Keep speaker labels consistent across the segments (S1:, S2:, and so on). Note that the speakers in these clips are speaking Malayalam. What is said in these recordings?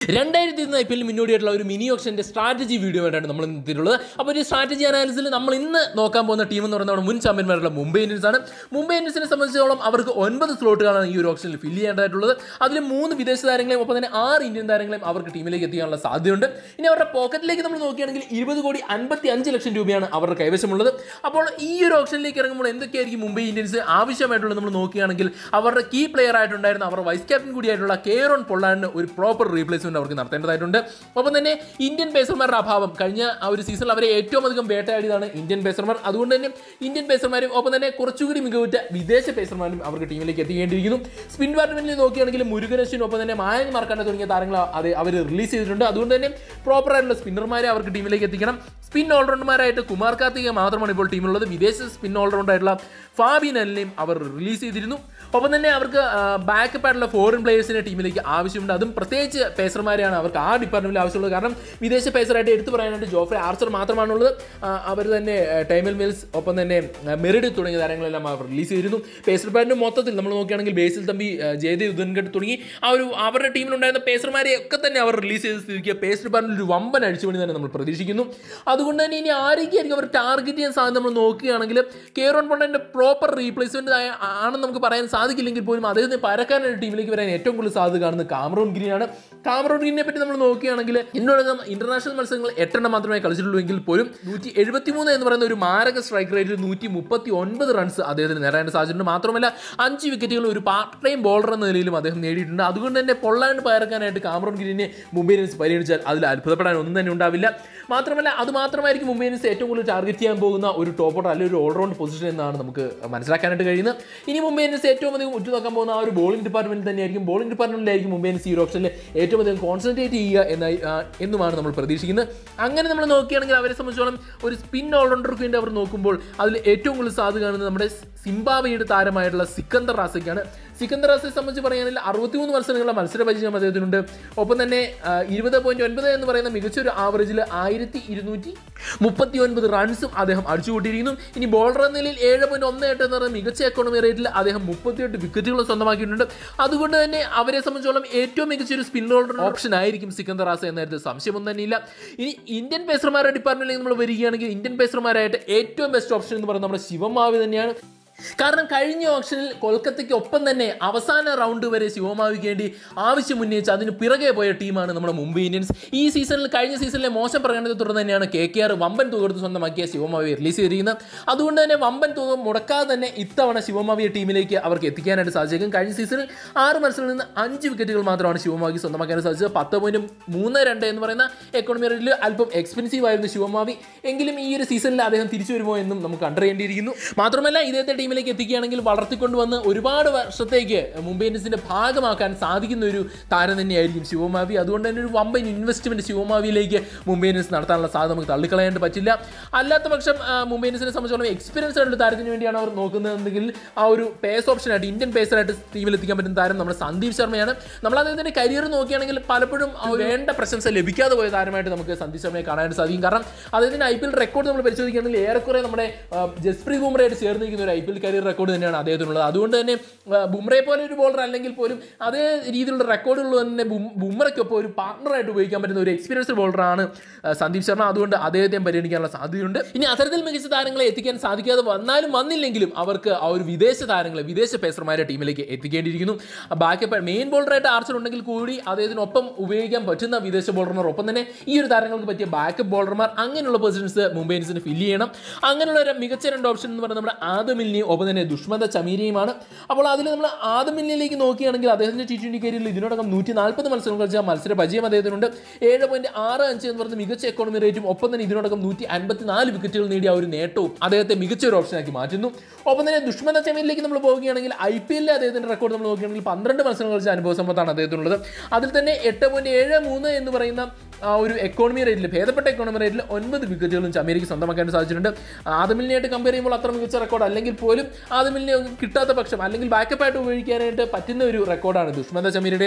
S1: രണ്ടായിരത്തി ഇരുന്ന് ഐ പി എൽ മുന്നോടിയായിട്ടുള്ള ഒരു മിനി ഓപ്ഷൻ്റെ സ്ട്രാറ്റജി വീഡിയോ ആയിട്ടാണ് നമ്മൾ ഇന്ന് എത്തിയിട്ടുള്ളത് അപ്പോൾ ഒരു സ്ട്രാറ്റജി അനാലിസിൽ നമ്മൾ ഇന്ന് നോക്കാൻ പോകുന്ന ടീം എന്ന് പറയുന്നത് നമ്മുടെ മുൻ ചാമ്പ്യന്മാരുള്ള മുംബൈ ഇന്ത്യൻസ് ആണ് മുംബൈ ഇന്ത്യൻസിനെ സംബന്ധിച്ചിടത്തോളം അവർക്ക് ഒൻപത് സ്ലോട്ടുകളാണ് ഈ ഒരു ഓപ്ഷനിൽ ഫില്ല് ചെയ്യേണ്ടതായിട്ടുള്ളത് അതിൽ മൂന്ന് വിദേശ താരങ്ങളെയും ഒപ്പം തന്നെ ആറ് ഇന്ത്യൻ താരങ്ങളെയും അവർക്ക് ടീമിലേക്ക് എത്തിക്കാനുള്ള സാധ്യതയുണ്ട് ഇനി അവരുടെ പോക്കറ്റിലേക്ക് നമ്മൾ നോക്കുകയാണെങ്കിൽ ഇരുപത് കോടി അൻപത്തി അഞ്ച് ലക്ഷം രൂപയാണ് അവരുടെ കൈവശമുള്ളത് അപ്പോൾ ഈ ഒരു ഓപ്ഷനിലേക്ക് ഇറങ്ങുമ്പോൾ എന്തൊക്കെയായിരിക്കും മുംബൈ ഇന്ത്യൻസ് ആവശ്യമായിട്ടുള്ളത് നമ്മൾ നോക്കുകയാണെങ്കിൽ അവരുടെ കീ പ്ലെയർ ആയിട്ടുണ്ടായിരുന്ന അവരുടെ വൈസ് ക്യാപ്റ്റൻ കൂടിയായിട്ടുള്ള കെയറോൺ പൊള്ളാനിന് ഒരു പ്രോപ്പർ റീപ്ലേസ്മെന്റ് അവർക്ക് നടത്തേണ്ടതായിട്ടുണ്ട് ഒപ്പം തന്നെ ഇന്ത്യൻ പേസർമാരുടെ അഭാവം കഴിഞ്ഞ ആ ഒരു സീസണിൽ അവരെ ഏറ്റവും അധികം വേട്ടയാടിയതാണ് ഇന്ത്യൻ പേസർമാർ അതുകൊണ്ട് തന്നെ ഇന്ത്യൻ പേസർമാരും ഒപ്പം തന്നെ കുറച്ചുകൂടി മികവുറ്റ വിദേശ പേസർമാരും അവർക്ക് ടീമിലേക്ക് എത്തിക്കേണ്ടിയിരിക്കുന്നു സ്പിൻ ഡിപ്പാർട്ട്മെന്റിൽ നോക്കുകയാണെങ്കിൽ മുരുകനശ്വിൻ ഒപ്പം തന്നെ മായൻ മാർക്കാണ്ട തുടങ്ങിയ താരങ്ങൾ അത് അവർ റിലീസ് ചെയ്തിട്ടുണ്ട് അതുകൊണ്ട് തന്നെ പ്രോപ്പർ ആയിട്ടുള്ള സ്പിന്നർമാരെ അവർക്ക് ടീമിലേക്ക് എത്തിക്കണം സ്പിൻ ഓൾറൗണ്ടർമാരായിട്ട് കുമാർ കാർത്തിക മാത്രമാണ് ഇപ്പോൾ ടീമിലുള്ളത് വിദേശ സ്പിൻ ഓൾറൗണ്ടർ ആയിട്ടുള്ള ഫാബിൻ അലിനെയും അവർ റിലീസ് ചെയ്തിരുന്നു ഒപ്പം തന്നെ അവർക്ക് ബാക്കപ്പ് ആയിട്ടുള്ള ഫോറിൻ പ്ലേയേഴ്സിനെ ടീമിലേക്ക് ആവശ്യമുണ്ട് അതും പ്രത്യേകിച്ച് പേസർമാരെയാണ് അവർക്ക് ആ ഡിപ്പാർട്ട്മെന്റിൽ ആവശ്യമുള്ളത് കാരണം വിദേശ പേസറായിട്ട് എടുത്തു പറയാനായിട്ട് ജോഫ്രെ ആർച്ചർ മാത്രമാണുള്ളത് ആ, അവർ തന്നെ ടൈമൽ മിൽസ് ഒപ്പം തന്നെ മെറിഡ് തുടങ്ങിയ താരങ്ങളെല്ലാം അവർ റിലീസ് ചെയ്തിരുന്നു പേസർ ഡിപ്പാർട്ട്മെന്റ് മൊത്തത്തിൽ നമ്മൾ നോക്കുകയാണെങ്കിൽ ബേസിൽ തമ്പി ആ, ജയദേവ് ഉദൻഗഡ് തുടങ്ങി ആ ഒരു അവരുടെ ടീമിലുണ്ടായിരുന്ന പേസർമാരെ ഒക്കെ തന്നെ അവർ റിലീസ് ചെയ്ത് സ്ഥിതിക്ക് പേസർ ഡിപ്പാർട്ട്മെന്റ് ഒരു വമ്പൻ അഴിച്ചുപണി തന്നെ നമ്മൾ പ്രതീക്ഷിക്കുന്നു അതുകൊണ്ട് തന്നെ ഇനി ആരൊക്കെയായിരിക്കും അവർ ടാർഗറ്റ് ചെയ്യാൻ സാധ്യത നമ്മൾ നോക്കുകയാണെങ്കിൽ കെയറോൺ പൊണ്ടന്റെ പ്രോപ്പർ റീപ്ലേസ്മെന്റ് ആണെന്ന് നമുക്ക് പറയാൻ സാധിക്കില്ലെങ്കിൽ പോലും അദ്ദേഹത്തിന് പരക്കാനായിട്ട് ടീമിലേക്ക് വരാൻ ഏറ്റവും കൂടുതൽ സാധ്യത കാണുന്നത് കാമറൂൺ ഗ്രീനാണ് കാമറൂൺ ഗ്രീനെ പറ്റി നമ്മൾ നോക്കുകയാണെങ്കിൽ ഇതിനോടകം ഇന്റർനാഷണൽ മത്സരങ്ങൾ എട്ടെണ്ണം മാത്രമേ കളിച്ചിട്ടുള്ളൂ എങ്കിൽ പോലും നൂറ്റി എഴുപത്തി മൂന്ന് എന്ന് പറയുന്ന ഒരു മാരക സ്ട്രൈക്ക് റേറ്റിൽ നൂറ്റി മുപ്പത്തി ഒൻപത് റൺസ് അദ്ദേഹത്തിന് നേടാൻ സാധിച്ചിട്ടുണ്ട് മാത്രമല്ല അഞ്ച് വിക്കറ്റുകൾ ഒരു പാർട്ട് ടൈം ബോളർ എന്ന നിലയിലും അദ്ദേഹം നേടിയിട്ടുണ്ട് അതുകൊണ്ട് തന്നെ പൊള്ളാണ്ട് പകർക്കാനായിട്ട് കാമറൂൺ ഗ്രീനെ മുംബൈ ഇന്ത്യൻസ് പരിഗണിച്ചാൽ അതിൽ അത്ഭുതപ്പെടാൻ ഒന്നും തന്നെ ഉണ്ടാവില്ല മാത്രമല്ല അത് മാത്രമായിരിക്കും മുംബൈ ഇന്ത്യൻസ് ഏറ്റവും കൂടുതൽ ടാർഗറ്റ് ചെയ്യാൻ പോകുന്ന ഒരു ടോപ്പ് ഓർഡർ അല്ലെങ്കിൽ ഒരു ഓൾറൗണ്ട് പൊസിഷൻ എന്നാണ് നമുക്ക് മനസ്സിലാക്കാനായിട്ട് കഴിയുന്നത് ഇനി മുംബൈ ഇന്ത്യൻസ് ഏറ്റവും അധികം ഉറ്റുനോക്കാൻ പോകുന്ന ആ ഒരു ബോളിംഗ് ഡിപ്പാർട്ട്മെന്റ് തന്നെയായിരിക്കും ബോളിംഗ് ഡിപ്പാർട്ട്മെന്റിലായിരിക്കും മുംബൈ ഇന്ത്യൻസ് ഈ ഒരു ഓപ്ഷനിൽ ഏറ്റവും അധികം കോൺസെൻട്രേറ്റ് ചെയ്യുക എന്നായി ആ, എന്നുമാണ് നമ്മൾ പ്രതീക്ഷിക്കുന്നത് അങ്ങനെ നമ്മൾ നോക്കുകയാണെങ്കിൽ അവരെ സംബന്ധിച്ചോളം ഒരു സ്പിൻ ഓൾറൗണ്ടർക്ക് വേണ്ടി അവർ നോക്കുമ്പോൾ അതിൽ ഏറ്റവും കൂടുതൽ സാധ്യത കാണുന്നത് നമ്മുടെ സിംബാബയുടെ താരമായിട്ടുള്ള സിക്കന്ദർ റാസയ്ക്കാണ് സിക്കന്ദർ റാസയെ സംബന്ധിച്ച് പറയുകയാണെങ്കിൽ അറുപത്തിമൂന്ന് മത്സരങ്ങളുടെ മത്സര പരിചയം അദ്ദേഹത്തിനുണ്ട് ഒപ്പം തന്നെ ഇരുപത് പോയിന്റ് ഒൻപത് എന്ന് പറയുന്ന മികച്ചൊരു ആവറേജിൽ ആയിരത്തി ഇരുന്നൂറ്റി മുപ്പത്തി ഒൻപത് റൺസും അദ്ദേഹം അടിച്ചുകൂട്ടിയിരിക്കുന്നു ഇനി ബോളർ എന്ന നിലയിൽ ഏഴ് പോയിന്റ് ഒന്ന് എട്ട് എന്ന് പറയുന്ന മികച്ച എക്കോണമി റേറ്റിൽ അദ്ദേഹം മുപ്പത്തിയെട്ട് വിക്കറ്റുകൾ സ്വന്തമാക്കിയിട്ടുണ്ട് അതുകൊണ്ട് തന്നെ അവരെ സംബന്ധിച്ചോളം ഏറ്റവും മികച്ച ഒരു സ്പിൻ ഓൾഡർ ഓപ്ഷൻ ആയിരിക്കും സിക്കന്ദർ റാസ എന്ന കാര്യത്തിൽ സംശയമൊന്നും തന്നെയില്ല ഇനി ഇന്ത്യൻ പേസർമാരുടെ ഡിപ്പാർട്ട്മെന്റിലേക്ക് നമ്മൾ വരികയാണെങ്കിൽ ഇന്ത്യൻ പേസർമാരായിട്ട് ഏറ്റവും ബെസ്റ്റ് ഓപ്ഷൻ എന്ന് പറയുന്നത് നമ്മുടെ ശിവമാവി തന്നെയാണ് കാരണം കഴിഞ്ഞ ഓപ്ഷനിൽ കൊൽക്കത്തയ്ക്ക് ഒപ്പം തന്നെ അവസാന റൗണ്ട് വരെ ശിവമാവിക്ക് വേണ്ടി ആവശ്യം ഉന്നയിച്ച് അതിന് പിറകെ പോയ ടീമാണ് നമ്മുടെ മുംബൈ ഇന്ത്യൻസ് ഈ സീസണിൽ കഴിഞ്ഞ സീസണിലെ മോശം പ്രകടനത്തെ തുടർന്ന് തന്നെയാണ് കെ കെ ആർ വമ്പൻ തുക കൊടുത്ത് സ്വന്തമാക്കിയ ശിവമാവി റിലീസ് ചെയ്തിരിക്കുന്നത് അതുകൊണ്ട് തന്നെ വമ്പൻ തുക മുടക്കാതെ തന്നെ ഇത്തവണ ശിവമാവിയെ ടീമിലേക്ക് അവർക്ക് എത്തിക്കാനായിട്ട് സാധിച്ചേക്കും കഴിഞ്ഞ സീസണിൽ ആറ് മത്സരങ്ങളിൽ നിന്ന് അഞ്ച് വിക്കറ്റുകൾ മാത്രമാണ് ശിവമാവിക്ക് സ്വന്തമാക്കാൻ സാധിച്ചത് പത്ത് പോയിന്റ് മൂന്ന് രണ്ട് എന്ന് പറയുന്ന എക്കോണമി റേറ്റിൽ അല്പം എക്സ്പെൻസീവ് ആയിരുന്നു ശിവമാവി എങ്കിലും ഈ ഒരു സീസണിൽ അദ്ദേഹം തിരിച്ചു വരുമോ എന്നും നമുക്ക് കണ്ടറിയേണ്ടിയിരിക്കുന്നു മാത്രമല്ല ഇദ്ദേഹത്തെ ടീമിലേക്ക് എത്തിക്കുകയാണെങ്കിൽ വളർത്തിക്കൊണ്ടുവന്ന് ഒരുപാട് വർഷത്തേക്ക് മുംബൈ ഇന്ത്യൻസിന്റെ ഭാഗമാക്കാൻ സാധിക്കുന്ന ഒരു താരം തന്നെയായിരിക്കും ശിവമാവി അതുകൊണ്ട് തന്നെ ഒരു വമ്പൻ ഇൻവെസ്റ്റ്മെന്റ് ശിവമാവിയിലേക്ക് മുംബൈ ഇന്ത്യൻസ് നടത്താനുള്ള സാധ്യത നമുക്ക് തള്ളിക്കളയാണ്ട് പറ്റില്ല അല്ലാത്ത പക്ഷം ആ, മുംബൈ ഇന്ത്യൻസിനെ സംബന്ധിച്ചോളം എക്സ്പീരിയൻസ് ആയിട്ടുള്ള താരത്തിന് വേണ്ടിയാണ് അവർ നോക്കുന്നതെങ്കിൽ ആ ഒരു പേസ് ഓപ്ഷനായിട്ട് ഇന്ത്യൻ പേസറായിട്ട് ടീമിൽ എത്തിക്കാൻ പറ്റുന്ന താരം നമ്മുടെ സന്ദീപ് ശർമ്മയാണ് നമ്മൾ അദ്ദേഹത്തിന്റെ കരിയർ നോക്കുകയാണെങ്കിൽ പലപ്പോഴും ആ വേണ്ട പ്രശംസ ലഭിക്കാതെ പോയ താരമായിട്ട് നമുക്ക് സന്ദീപ് ശർമ്മയെ കാണാനായിട്ട് സാധിക്കും കാരണം അദ്ദേഹത്തിന്റെ ഐ പി എൽ റെക്കോർഡ് നമ്മൾ പരിശോധിക്കുകയാണെങ്കിൽ ഏറെക്കുറെ നമ്മുടെ ആ, ജസ്പ്രീത് ബുംറയായിട്ട് ചേർന്നിരിക്കുന്ന ഒരു I P L career record തന്നെയാണ് അദ്ദേഹത്തിനുള്ളത് അതുകൊണ്ട് തന്നെ ആ, ബുംറയെ പോലെ ഒരു ബോളർ അല്ലെങ്കിൽ പോലും അതേ രീതിയിലുള്ള റെക്കോർഡുകൾ തന്നെ ബും- ബുംറയ്ക്കൊപ്പം ഒരു പാർട്ണറായിട്ട് ഉപയോഗിക്കാൻ പറ്റുന്ന ഒരു എക്സ്പീരിയൻസ്ഡ് ബോളറാണ് ആ, സന്ദീപ് ശർമ്മ അതുകൊണ്ട് അദ്ദേഹത്തെ പരിഗണിക്കാനുള്ള സാധ്യതയുണ്ട് ഇനി അത്തരത്തിൽ മികച്ച താരങ്ങളെ എത്തിക്കാൻ സാധിക്കാതെ വന്നാലും വന്നില്ലെങ്കിലും അവർക്ക് ആ ഒരു വിദേശ താരങ്ങളെ വിദേശ പേസർമാരെ ടീമിലേക്ക് എത്തിക്കേണ്ടിയിരിക്കുന്നു ബാക്കി മെയിൻ ബോളറായിട്ട് ആർച്ചർ ഉണ്ടെങ്കിൽ കൂടി അദ്ദേഹത്തിനൊപ്പം ഉപയോഗിക്കാൻ പറ്റുന്ന വിദേശ ബോളർമാർ ഒപ്പം തന്നെ ഈ ഒരു താരങ്ങൾക്ക് പറ്റിയ ബാക്കപ്പ് ബോളർമാർ അങ്ങനെയുള്ള പൊസിഷൻസ് മുംബൈ ഇന്ത്യൻസിന് ഫില്ല് ചെയ്യണം അങ്ങനെയുള്ള ഒരു മികച്ച രണ്ട് ഓപ്ഷൻ എന്ന് പറയുന്നത് നമ്മുടെ ആദമിലിനെയും ഒപ്പം തന്നെ ദുഷ്മന്ത ചമീരയുമാണ് അപ്പോൾ അതിൽ നമ്മൾ ആദമിലിനിലേക്ക് നോക്കുകയാണെങ്കിൽ അദ്ദേഹത്തിന്റെ ടി ട്വന്റി കരിയറിൽ ഇതിനോടകം നൂറ്റി നാൽപ്പത് മത്സരം കളിച്ച മത്സര പരിചയം അദ്ദേഹത്തിനുണ്ട് ഏഴ് പോയിന്റ് ആറ് അഞ്ച് എന്ന് പറയുന്ന മികച്ച എക്കോണമി റേറ്റും ഒപ്പം തന്നെ ഇതിനോടകം നൂറ്റി അൻപത്തി നാല് വിക്കറ്റുകൾ നേടിയ ആ ഒരു നേട്ടവും അദ്ദേഹത്തെ മികച്ച ഒരു ഓപ്ഷനാക്കി മാറ്റുന്നു ഒപ്പം തന്നെ ദുഷ്മന്ത ചമീരിലേക്ക് നമ്മൾ പോവുകയാണെങ്കിൽ ഐ പി എല്ലിലെ അദ്ദേഹത്തിന്റെ റെക്കോർഡ് നമ്മൾ നോക്കുകയാണെങ്കിൽ പന്ത്രണ്ട് മത്സരം കളിച്ച അനുഭവ സമ്പത്താണ് അദ്ദേഹത്തിനുള്ളത് അതിൽ തന്നെ എട്ട് പോയിന്റ് ഏഴ് മൂന്ന് എന്ന് പറയുന്ന ആ ഒരു എക്കോണമി റേറ്റിൽ ഭേദപ്പെട്ട എക്കോണമി റേറ്റിൽ ഒൻപത് വിക്കറ്റുകളും ചമീരയ്ക്ക് സ്വന്തമാക്കാൻ സാധിച്ചിട്ടുണ്ട് ആദമിലിനായിട്ട് കമ്പയർ ചെയ്യുമ്പോൾ അത്ര മികച്ച റെക്കോർഡ് അല്ലെങ്കിൽ പോലും ആദമിലിനെ കിട്ടാത്ത പക്ഷം അല്ലെങ്കിൽ ബാക്കപ്പ് ആയിട്ട് ഉപയോഗിക്കാനായിട്ട് പറ്റുന്ന ഒരു റെക്കോർഡാണ് ദുഷ്മന്ത ചമീരയുടേത്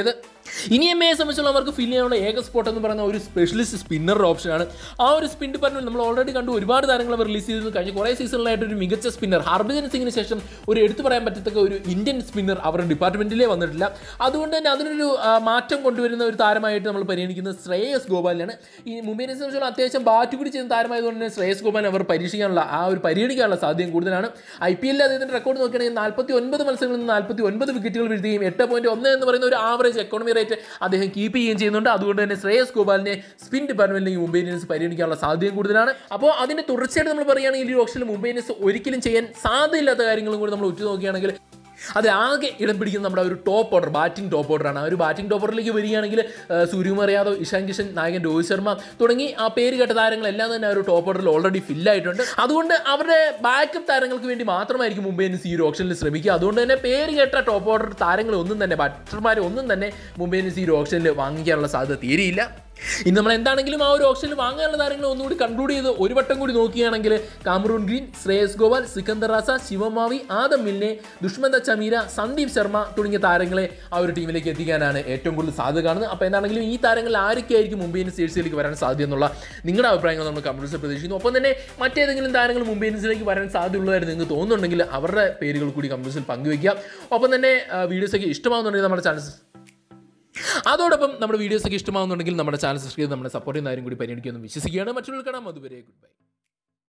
S1: ഇനി എം എയെ സംബന്ധിച്ചുള്ള അവർക്ക് ഫിൽ ചെയ്യാനുള്ള ഏക സ്പോട്ട് എന്ന് പറയുന്ന ഒരു സ്പെഷ്യലിസ്റ്റ് സ്പിന്നർ ഓപ്ഷനാണ് ആ ഒരു സ്പിൻ ഡിപ്പാർട്ട്മെന്റ് നമ്മൾ ഓൾറെഡി കണ്ടു ഒരുപാട് താരങ്ങൾ അവർ റിലീസ് ചെയ്തത് കഴിഞ്ഞ കുറേ സീസണിലായിട്ട് ഒരു മികച്ച സ്പിന്നർ ഹർഭജൻ സിംഗിന് ശേഷം ഒരു എടുത്തു പറയാൻ പറ്റത്തക്ക ഒരു ഇന്ത്യൻ സ്പിന്നർ അവരുടെ ഡിപ്പാർട്ട്മെന്റിലേ വന്നിട്ടില്ല അതുകൊണ്ട് തന്നെ അതിനൊരു ആ, മാറ്റം കൊണ്ടുവരുന്ന ഒരു താരമായിട്ട് നമ്മൾ പരിഗണിക്കുന്നത് ശ്രേയസ് ഗോപാലിനാണ് ഈ മുംബൈ ഇന്ത്യൻസിനെ സംബന്ധിച്ചുള്ള അത്യാവശ്യം ബാറ്റ് കൂടി ചെയ്യുന്ന താരമായതുകൊണ്ട് തന്നെ ശ്രേയസ് ഗോപാലിനെ അവർ പരീക്ഷിക്കാനുള്ള ആ ഒരു പരിഗണിക്കാനുള്ള സാധ്യത കൂടുതലാണ് ഐ പി എല്ലിൽ അദ്ദേഹത്തിൻ്റെ റെക്കോർഡ് നോക്കുകയാണെങ്കിൽ നാൽപ്പത്തി ഒൻപത് മത്സരങ്ങളിൽ നിന്ന് നാൽപ്പത്തി ഒൻപത് വിക്കറ്റുകൾ വീഴ്ത്തുകയും എട്ട് പോയിന്റ് ഒന്ന് എന്ന് പറയുന്ന ഒരു ആവറേജ് എക്കോണമി റേറ്റ് അദ്ദേഹം കീപ്പ് ചെയ്യുകയും ചെയ്യുന്നുണ്ട് അതുകൊണ്ട് തന്നെ ശ്രേയസ് ഗോപാലിനെ സ്പിൻ ഡിപ്പാർട്ട്മെന്റിൽ മുംബൈ ഇന്ത്യൻസ് പരിഗണിക്കാനുള്ള സാധ്യതയും കൂടുതലാണ് അപ്പോൾ അതിന്റെ തുടർച്ചയായിട്ട് നമ്മൾ പറയുകയാണെങ്കിൽ ഈ ഓപ്ഷനിൽ മുംബൈ ഇന്ത്യൻസ് ഒരിക്കലും ചെയ്യാൻ സാധ്യതയില്ലാത്ത കാര്യങ്ങളും കൂടി നമ്മൾ ഉറ്റുനോക്കുകയാണെങ്കിൽ അത് ആകെ ഇടം പിടിക്കുന്ന നമ്മുടെ ഒരു ടോപ്പ് ഓർഡർ ബാറ്റിംഗ് ടോപ്പ് ഓർഡറാണ് ആ ഒരു ബാറ്റിംഗ് ടോപ്പ് ഓർഡറിലേക്ക് വരികയാണെങ്കിൽ ആ, സൂര്യകുമാർ യാദവ് ഇഷാൻ കിഷൻ നായകൻ രോഹിത് ശർമ്മ തുടങ്ങി ആ പേര് കേട്ട താരങ്ങളെല്ലാം തന്നെ ആ ഒരു ടോപ്പ് ഓർഡറിൽ ഓൾറെഡി ഫില്ലായിട്ടുണ്ട് അതുകൊണ്ട് അവരുടെ ബാക്കപ്പ് താരങ്ങൾക്ക് വേണ്ടി മാത്രമായിരിക്കും മുംബൈ ഇന്ത്യൻസ് ഈ ഒരു ഓപ്ഷനിൽ ശ്രമിക്കുക അതുകൊണ്ട് തന്നെ പേര് കേട്ട ടോപ്പ് ഓർഡർ താരങ്ങളെ ഒന്നും തന്നെ ബാറ്റർമാരെ ഒന്നും തന്നെ മുംബൈ ഇന്ത്യൻസ് ഈ ഒരു ഓപ്ഷനിൽ വാങ്ങിക്കാനുള്ള സാധ്യത തീരെയില്ല ഇനി നമ്മൾ എന്താണെങ്കിലും ആ ഒരു ഓപ്ഷനിൽ വാങ്ങാനുള്ള താരങ്ങളെ ഒന്നുകൂടി കൺക്ലൂഡ് ചെയ്ത് ഒരു വട്ടം കൂടി നോക്കുകയാണെങ്കിൽ Cameron Green Shreyas Gopal Sikandar Raza Shivam Mavi Adam Milne Dushmantha Chameera Sandeep Sharma തുടങ്ങിയ താരങ്ങളെ ആ ഒരു ടീമിലേക്ക് എത്തിക്കാനാണ് ഏറ്റവും കൂടുതൽ സാധ്യത കാണുന്നത് അപ്പോൾ എന്താണെങ്കിലും ഈ താരങ്ങളിൽ ആരൊക്കെയായിരിക്കും മുംബൈ ഇന്ത്യൻസ് ജേഴ്സിയിലേക്ക് വരാൻ സാധ്യത എന്നുള്ള നിങ്ങളുടെ അഭിപ്രായങ്ങൾ നമ്മൾ കമ്പ്യൂട്ടേഴ്സ് പ്രതീക്ഷിക്കുന്നു ഒപ്പം തന്നെ മറ്റേതെങ്കിലും താരങ്ങൾ മുംബൈ ഇന്ത്യൻസിലേക്ക് വരാൻ സാധ്യതയുള്ളതായിട്ട് നിങ്ങൾക്ക് തോന്നുന്നുണ്ടെങ്കിൽ അവരുടെ പേരുകൾ കൂടി കമ്പ്യൂട്ടേഴ്സിൽ പങ്കുവയ്ക്കുക ഒപ്പം തന്നെ വീഡിയോസൊക്കെ ഇഷ്ടമാകുന്നുണ്ടെങ്കിൽ നമ്മുടെ ചാനൽ അതോടൊപ്പം നമ്മുടെ വീഡിയോസ് ഒക്കെ ഇഷ്ടമാകുന്നുണ്ടെങ്കിൽ നമ്മുടെ ചാനൽ സബ്സ്ക്രൈബ് ചെയ്ത് നമ്മളെ സപ്പോർട്ട് ചെയ്യുന്ന കാര്യം കൂടി പരിഗണിക്കുമെന്ന് വിശ്വസിക്കുകയാണ് മറ്റുള്ളവർ കാണാം അതുവരെ ഗുഡ് ബൈ